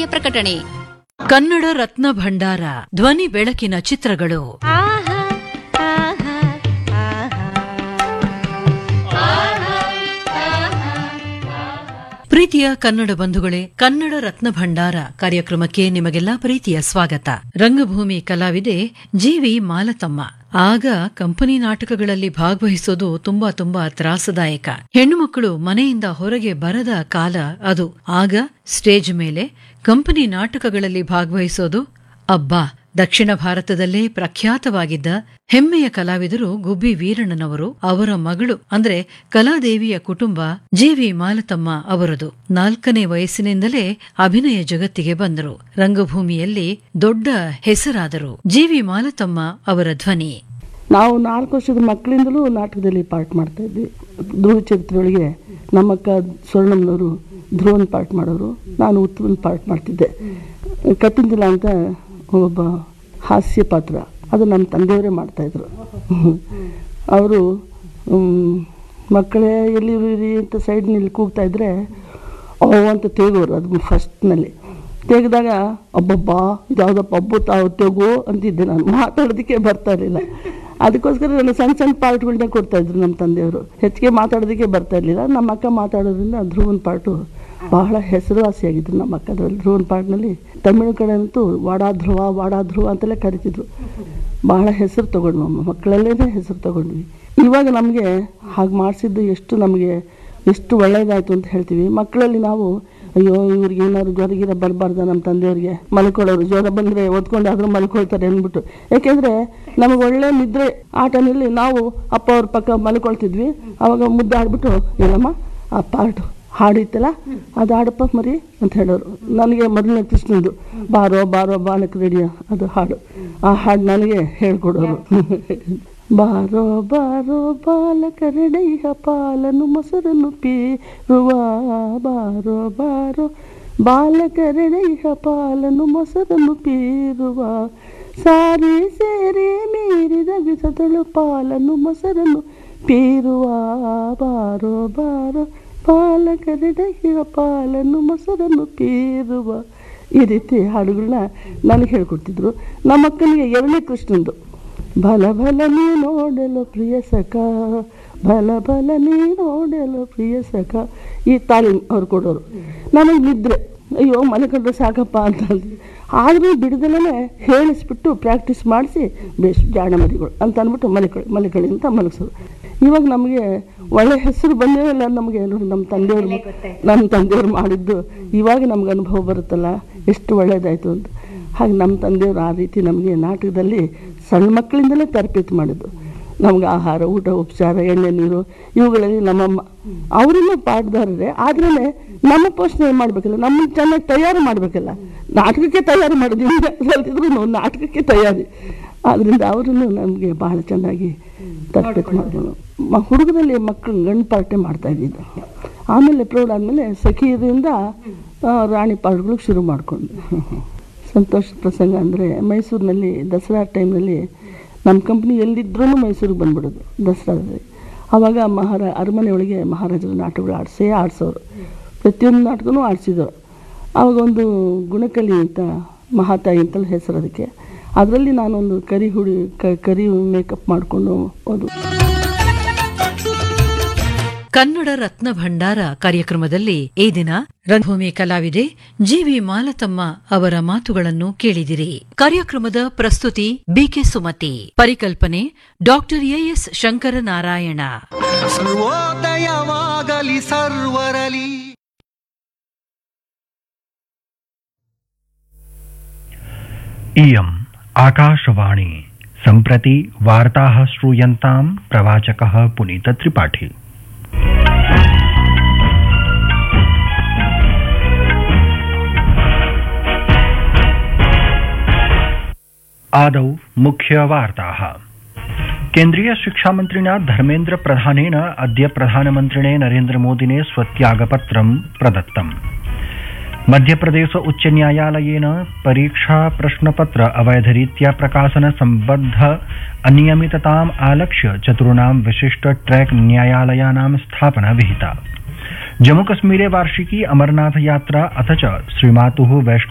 ಇಲಾಖೆಯ ಪ್ರಕಟಣೆ ಕನ್ನಡ ರತ್ನ ಭಂಡಾರ ಧ್ವನಿ ಬೆಳಕಿನ ಚಿತ್ರಗಳು ಪ್ರೀತಿಯ ಕನ್ನಡ ಬಂಧುಗಳೇ ಕನ್ನಡ ರತ್ನ ಭಂಡಾರ ಕಾರ್ಯಕ್ರಮಕ್ಕೆ ನಿಮಗೆಲ್ಲ ಪ್ರೀತಿಯ ಸ್ವಾಗತ ರಂಗಭೂಮಿ ಕಲಾವಿದೆ ಜಿವಿ ಮಾಲತಮ್ಮ ಆಗ ಕಂಪನಿ ನಾಟಕಗಳಲ್ಲಿ ಭಾಗವಹಿಸೋದು ತುಂಬಾ ತುಂಬಾ ತ್ರಾಸದಾಯಕ ಹೆಣ್ಣು ಮಕ್ಕಳು ಮನೆಯಿಂದ ಹೊರಗೆ ಬರದ ಕಾಲ ಅದು ಆಗ ಸ್ಟೇಜ್ ಮೇಲೆ ಕಂಪನಿ ನಾಟಕಗಳಲ್ಲಿ ಭಾಗವಹಿಸೋದು ಅಬ್ಬಾ ದಕ್ಷಿಣ ಭಾರತದಲ್ಲೇ ಪ್ರಖ್ಯಾತವಾಗಿದ್ದ ಹೆಮ್ಮೆಯ ಕಲಾವಿದರು ಗುಬ್ಬಿ ವೀರಣ್ಣನವರು ಅವರ ಮಗಳು ಅಂದ್ರೆ ಕಲಾದೇವಿಯ ಕುಟುಂಬ ಜಿವಿ ಮಾಲತಮ್ಮ ಅವರದು ನಾಲ್ಕನೇ ವಯಸ್ಸಿನಿಂದಲೇ ಅಭಿನಯ ಜಗತ್ತಿಗೆ ಬಂದರು ರಂಗಭೂಮಿಯಲ್ಲಿ ದೊಡ್ಡ ಹೆಸರಾದರು ಜಿವಿ ಮಾಲತಮ್ಮ ಅವರ ಧ್ವನಿ ನಾವು ನಾಲ್ಕು ವರ್ಷದ ಮಕ್ಕಳಿಂದಲೂ ನಾಟಕದಲ್ಲಿ ಪಾರ್ಟ್ ಮಾಡ್ತಾ ಇದ್ವಿ ಧ್ರುವ ಚರಿತ್ರೆಯೊಳಗೆ ನಮ್ಮಕ್ಕ ಸ್ವರ್ಣಮ್ಮನವರು ಧ್ರುವನ್ ಪಾರ್ಟ್ ಮಾಡೋರು ನಾನು ಉತ್ತಮನ್ ಪಾರ್ಟ್ ಮಾಡ್ತಿದ್ದೆ ಕತ್ತಿಂದಿಲ್ಲ ಅಂತ ಒಬ್ಬ ಹಾಸ್ಯ ಪಾತ್ರ ಅದು ನಮ್ಮ ತಂದೆಯವರೇ ಮಾಡ್ತಾಯಿದ್ರು ಅವರು ಮಕ್ಕಳೇ ಎಲ್ಲಿರಿ ಅಂತ ಸೈಡ್ನಲ್ಲಿ ಕೂಗ್ತಾ ಇದ್ರೆ ಓ ಅಂತ ತೇಗೋರು ಅದು ಫಸ್ಟ್ನಲ್ಲಿ ತೆಗೆದಾಗ ಅಬ್ಬಬ್ಬಾ ಇದ್ಯಾವುದಪ್ಪ ಅಬ್ಬು ತಾವು ತೆಗು ಅಂತಿದ್ದೆ ನಾನು ಮಾತಾಡೋದಕ್ಕೆ ಬರ್ತಾ ಇರಲಿಲ್ಲ ಅದಕ್ಕೋಸ್ಕರ ನಾನು ಸಣ್ಣ ಸಣ್ಣ ಪಾರ್ಟ್ಗಳನ್ನ ಕೊಡ್ತಾಯಿದ್ರು ನಮ್ಮ ತಂದೆಯವರು ಹೆಚ್ಚಿಗೆ ಮಾತಾಡೋದಕ್ಕೆ ಬರ್ತಾ ಇರಲಿಲ್ಲ ನಮ್ಮ ಅಕ್ಕ ಮಾತಾಡೋದ್ರಿಂದ ಧ್ರುವನ್ ಪಾರ್ಟು ಬಹಳ ಹೆಸರುವಾಸಿಯಾಗಿದ್ರು ನಮ್ಮ ಅಕ್ಕ ಅದರಲ್ಲಿ ಧ್ರುವನ್ ಪಾರ್ಟ್ನಲ್ಲಿ ತಮಿಳು ಕಡೆ ಅಂತೂ ವಾಡಾ ಧ್ರುವ ವಾಡಾ ಧ್ರುವ ಅಂತೆಲ್ಲ ಕರಿತಿದ್ರು ಬಹಳ ಹೆಸರು ತಗೊಂಡ್ವಿ ನಮ್ಮ ಮಕ್ಕಳಲ್ಲೇ ಹೆಸರು ತಗೊಂಡ್ವಿ ಇವಾಗ ನಮಗೆ ಹಾಗೆ ಮಾಡಿಸಿದ್ದು ಎಷ್ಟು ನಮಗೆ ಎಷ್ಟು ಒಳ್ಳೇದಾಯಿತು ಅಂತ ಹೇಳ್ತೀವಿ ಮಕ್ಕಳಲ್ಲಿ ನಾವು ಅಯ್ಯೋ ಇವ್ರಿಗೆ ಏನಾದ್ರು ಜ್ವರ ಗಿರ ಬರಬಾರ್ದ ನಮ್ಮ ತಂದೆಯವ್ರಿಗೆ ಮಲ್ಕೊಳ್ಳೋರು ಜ್ವರ ಬಂದರೆ ಓದ್ಕೊಂಡಾದ್ರೂ ಮಲ್ಕೊಳ್ತಾರೆ ಅಂದ್ಬಿಟ್ಟು ಯಾಕೆಂದರೆ ನಮಗೆ ಒಳ್ಳೆ ನಿದ್ರೆ ಆ ಟೈಮಲ್ಲಿ ನಾವು ಅಪ್ಪ ಅವ್ರ ಪಕ್ಕ ಮಲ್ಕೊಳ್ತಿದ್ವಿ ಅವಾಗ ಮುದ್ದೆ ಆಡ್ಬಿಟ್ಟು ಏನಮ್ಮ ಆ ಪಾರ್ಟು ಹಾಡಿತ್ತಲ್ಲ ಅದು ಹಾಡಪ್ಪ ಮರಿ ಅಂತ ಹೇಳೋರು ನನಗೆ ಮೊದಲನೇ ಕೃಷ್ಣಂದು ಬಾರೋ ಬಾರೋ ಬಾಲಕ ರೆಡಿಯ ಅದು ಹಾಡು ಆ ಹಾಡು ನನಗೆ ಹೇಳ್ಕೊಡೋರು ಬಾರೋ ಬಾರೋ ಬಾಲಕ ರೆಡೆಯ ಪಾಲನು ಮೊಸರನ್ನು ಪೀರುವ ಬಾರೋ ಬಾರೋ ಬಾಲಕ ರೆಡೆಯ ಪಾಲನು ಮೊಸರನ್ನು ಪೀರುವ ಸಾರಿ ಸೇರಿ ಮೀರಿದ ವಿಸದಳು ಪಾಲನು ಮೊಸರನ್ನು ಪೀರುವ ಬಾರೋ ಬಾರೋ ಪಾಲಕ ರೆಡೆಯ ಪಾಲನ್ನು ಮೊಸರನ್ನು ಪೀರುವ ಈ ರೀತಿ ಹಾಡುಗಳನ್ನ ನನಗೆ ಹೇಳ್ಕೊಡ್ತಿದ್ರು ನಮ್ಮ ಅಕ್ಕನಿಗೆ ಎರಡನೇ ಕೃಷ್ಣಂದು ಬಲ ಬಲ ನೀ ನೋಡಲು ಪ್ರಿಯ ಸಖ ಬಲ ಬಲ ನೀ ನೋಡಲು ಪ್ರಿಯ ಸಖ ಈ ತಾಲೀಮ್ ಅವ್ರು ಕೊಡೋರು ನನಗೆ ನಿದ್ರೆ ಅಯ್ಯೋ ಮನೆ ಕಂಡ್ರೆ ಸಾಕಪ್ಪ ಅಂತ ಅಂದ್ವಿ ಆದರೂ ಬಿಡದಲ್ಲೇ ಹೇಳಿಸ್ಬಿಟ್ಟು ಪ್ರಾಕ್ಟೀಸ್ ಮಾಡಿಸಿ ಬೇಸ್ ಜಾಣ ಮರಿಗಳು ಅಂತ ಅಂದ್ಬಿಟ್ಟು ಮಲಿಕಳಿ ಮಲಿಕಳಿ ಅಂತ ಮಲಗಿಸೋರು ಇವಾಗ ನಮಗೆ ಒಳ್ಳೆ ಹೆಸರು ಬಂದೇವಲ್ಲ ನಮಗೆ ನೋಡಿ ನಮ್ಮ ತಂದೆಯವರು ನಮ್ಮ ತಂದೆಯವರು ಮಾಡಿದ್ದು ಇವಾಗ ನಮ್ಗೆ ಅನುಭವ ಬರುತ್ತಲ್ಲ ಎಷ್ಟು ಒಳ್ಳೇದಾಯಿತು ಅಂತ ಹಾಗೆ ನಮ್ಮ ತಂದೆಯವರು ಆ ರೀತಿ ನಮಗೆ ನಾಟಕದಲ್ಲಿ ಸಣ್ಣ ಮಕ್ಕಳಿಂದಲೇ ತರಬೇತಿ ಮಾಡಿದ್ದು ನಮ್ಗೆ ಆಹಾರ ಊಟ ಉಪಚಾರ ಎಣ್ಣೆ ನೀರು ಇವುಗಳಲ್ಲಿ ನಮ್ಮಮ್ಮ ಅವರನ್ನು ಪಾಠದಾರರೇ ಆದ್ರೂ ನಮ್ಮ ಪೋಷಣೆ ಮಾಡಬೇಕಲ್ಲ ನಮ್ಮನ್ನು ಚೆನ್ನಾಗಿ ತಯಾರು ಮಾಡಬೇಕಲ್ಲ ನಾಟಕಕ್ಕೆ ತಯಾರು ಮಾಡೋದ್ರಿಂದ ಕಲ್ತಿದ್ರು ನಾಟಕಕ್ಕೆ ತಯಾರಿ ಆದ್ದರಿಂದ ಅವರನ್ನು ನಮಗೆ ಬಹಳ ಚೆನ್ನಾಗಿ ತರಬೇತಿ ಮಾಡಿದ್ರು ಮ ಹುಡುಗರಲ್ಲಿ ಮಕ್ಕಳು ಗಂಡು ಪಾರ್ಟೆ ಮಾಡ್ತಾ ಇದ್ದಿದ್ದು ಆಮೇಲೆ ಪ್ರೌಢ ಆದಮೇಲೆ ಸಖಿಯರಿಂದ ರಾಣಿ ಪಾಠಗಳಿಗೆ ಶುರು ಮಾಡಿಕೊಂಡು ಸಂತೋಷ ಪ್ರಸಂಗ ಅಂದರೆ ಮೈಸೂರಿನಲ್ಲಿ ದಸರಾ ಟೈಮ್ನಲ್ಲಿ ನಮ್ಮ ಕಂಪ್ನಿ ಎಲ್ಲಿದ್ರೂ ಮೈಸೂರಿಗೆ ಬಂದ್ಬಿಡೋದು ದಸರಾದಲ್ಲಿ ಆವಾಗ ಮಹಾರ ಅರಮನೆ ಒಳಗೆ ಮಹಾರಾಜರ ನಾಟಕಗಳು ಆಡಿಸೇ ಆಡಿಸೋರು ಪ್ರತಿಯೊಂದು ನಾಟಕನೂ ಆಡಿಸಿದವರು ಆವಾಗ ಒಂದು ಗುಣಕಲಿ ಅಂತ ಮಹಾತಾಯಿ ಅಂತಲೇ ಹೆಸರು ಅದಕ್ಕೆ ಅದರಲ್ಲಿ ನಾನೊಂದು ಕರಿ ಹುಡಿ ಕರಿ ಮೇಕಪ್ ಮಾಡಿಕೊಂಡು ಹೋದು ಕನ್ನಡ ರತ್ನ ಭಂಡಾರ ಕಾರ್ಯಕ್ರಮದಲ್ಲಿ ಈ ದಿನ ರಂಗಭೂಮಿ ಕಲಾವಿದೆ ಜಿವಿ ಮಾಲತಮ್ಮ ಅವರ ಮಾತುಗಳನ್ನು ಕೇಳಿದಿರಿ ಕಾರ್ಯಕ್ರಮದ ಪ್ರಸ್ತುತಿ ಬಿಕೆ ಸುಮತಿ ಪರಿಕಲ್ಪನೆ ಡಾಕ್ಟರ್ ಎಎಸ್ ಶಂಕರನಾರಾಯಣ ಸರ್ವೋದಯವಾಗಲಿ ಸರ್ವರಲಿ इयम् आकाशवाणी सम्प्रति वार्ताः श्रूयन्ताम् प्रवाचकः पुनीतत्रिपाठी आदौ मुख्यवार्ताः केन्द्रीय शिक्षामन्त्रिणा धर्मेन्द्र प्रधानेन अद्य प्रधानमन्त्रिणे नरेन्द्रमोदिने स्वत्यागपत्रं प्रदत्तम् मध्यप्रदेश उच्च न्यायालयेन परीक्षा प्रश्नपत्र अवैधरीत्या प्रकाशन सम्बद्ध अनियमितताम् आलक्ष्य चतुर्णां विशिष्ट ट्रैक न्यायालयानां स्थापना विहिता जम्मूकश्मीरे वार्षिकी अमरनाथ यात्रा अथ च श्रीमातुः वैष्णो